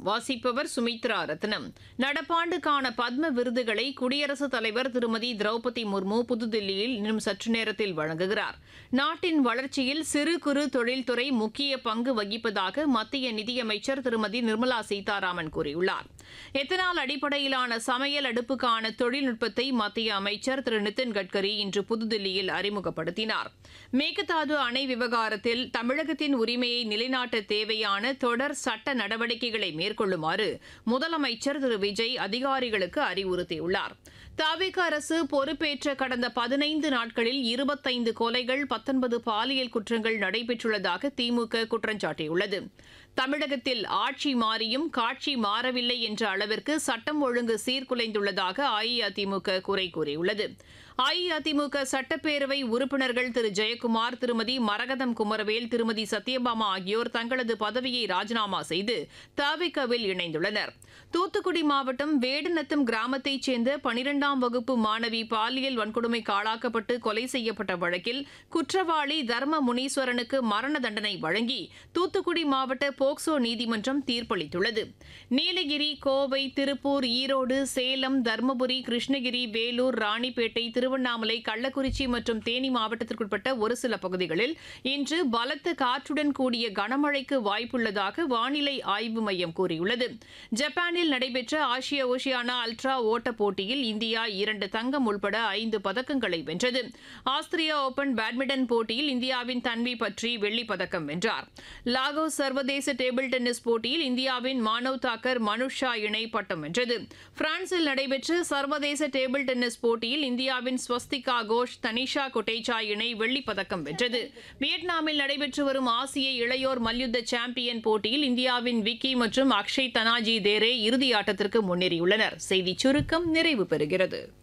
வாசிப்பவர் சுமித்ரா ரத்னம் நடப்பாண்டுக்கான பத்ம விருதுகளை குடியரசுத் தலைவர் திருமதி திரௌபதி முர்மு புதுதில்லியில் இன்னும் சற்று நேரத்தில் வழங்குகிறார் நாட்டின் வளர்ச்சியில் சிறு குறு தொழில்துறை முக்கிய பங்கு வகிப்பதாக மத்திய நிதியமைச்சர் திருமதி நிர்மலா சீதாராமன் கூறியுள்ளார் எத்தனால் அடிப்படையிலான சமையல் அடுப்புக்கான தொழில்நுட்பத்தை மத்திய அமைச்சர் திரு நிதின் கட்கரி இன்று புதுதில்லியில் அறிமுகப்படுத்தினார் மேகதாது அணை விவகாரத்தில் தமிழகத்தின் உரிமையை நிலைநாட்ட தேவையான தொடர் சட்ட நடவடிக்கைகளை மேற்கொள்ளுமாறு முதலமைச்சர் திரு விஜய் அதிகாரிகளுக்கு அறிவுறுத்தியுள்ளார் தாவிக அரசு பொறுப்பேற்ற கடந்த பதினைந்து நாட்களில் இருபத்தைந்து கொலைகள் பத்தொன்பது பாலியல் குற்றங்கள் நடைபெற்றுள்ளதாக திமுக குற்றம் சாட்டியுள்ளது தமிழகத்தில் ஆட்சி மாறியும் காட்சி மாறவில்லை என்ற அளவிற்கு சட்டம் ஒழுங்கு சீர்குலைந்துள்ளதாக அஇஅதிமுக குறை கூறியுள்ளது அஇஅதிமுக சட்டப்பேரவை உறுப்பினர்கள் திரு ஜெயக்குமார் திருமதி மரகதம் குமரவேல் திருமதி சத்யபாமா ஆகியோர் தங்களது பதவியை ராஜினாமா செய்து தவிகவில் இணைந்துள்ளனர் தூத்துக்குடி மாவட்டம் வேடநத்தம் கிராமத்தைச் சேர்ந்த பனிரெண்டாம் வகுப்பு மாணவி பாலியல் வன்கொடுமைக்கு ஆளாக்கப்பட்டு கொலை செய்யப்பட்ட வழக்கில் குற்றவாளி தர்ம முனீஸ்வரனுக்கு மரண தண்டனை வழங்கி தூத்துக்குடி மாவட்ட போக்சோ நீதிமன்றம் தீர்ப்பளித்துள்ளது நீலகிரி கோவை திருப்பூர் ஈரோடு சேலம் தருமபுரி கிருஷ்ணகிரி வேலூர் ராணிப்பேட்டை திருவண்ணாமலை கள்ளக்குறிச்சி மற்றும் தேனி மாவட்டத்திற்குட்பட்ட ஒரு சில பகுதிகளில் இன்று பலத்த காற்றுடன் கூடிய கனமழைக்கு வாய்ப்புள்ளதாக வானிலை ஆய்வு மையம் கூறியுள்ளது ஜப்பானில் நடைபெற்ற ஆசிய ஓஷியானா அல்ட்ரா ஓட்ட போட்டியில் இந்தியா இரண்டு தங்கம் உள்பட ஐந்து பதக்கங்களை வென்றது ஆஸ்திரியா ஓபன் பேட்மிண்டன் போட்டியில் இந்தியாவின் தன்வி பற்றி வெள்ளிப் பதக்கம் வென்றார் லாகோஸ் சர்வதேச டேபிள் டென்னிஸ் போட்டியில் இந்தியாவின் மானவ் தாக்கர் மனுஷா இணை பட்டம் வென்றது பிரான்சில் நடைபெற்ற சர்வதேச டேபிள் டென்னிஸ் போட்டியில் இந்தியாவின் ஸ்வஸ்திகா கோஷ் தனிஷா கொட்டேச்சா இணை வெள்ளிப் பதக்கம் வென்றது வியட்நாமில் நடைபெற்று வரும் ஆசிய இளையோர் மல்யுத்த சாம்பியன் போட்டியில் இந்தியாவின் விக்கி மற்றும் அக்ஷய் தனாஜி தேரே இறுதி ஆட்டத்திற்கு முன்னேறியுள்ளனர் செய்திச் சுருக்கம் நிறைவு பெறுகிறது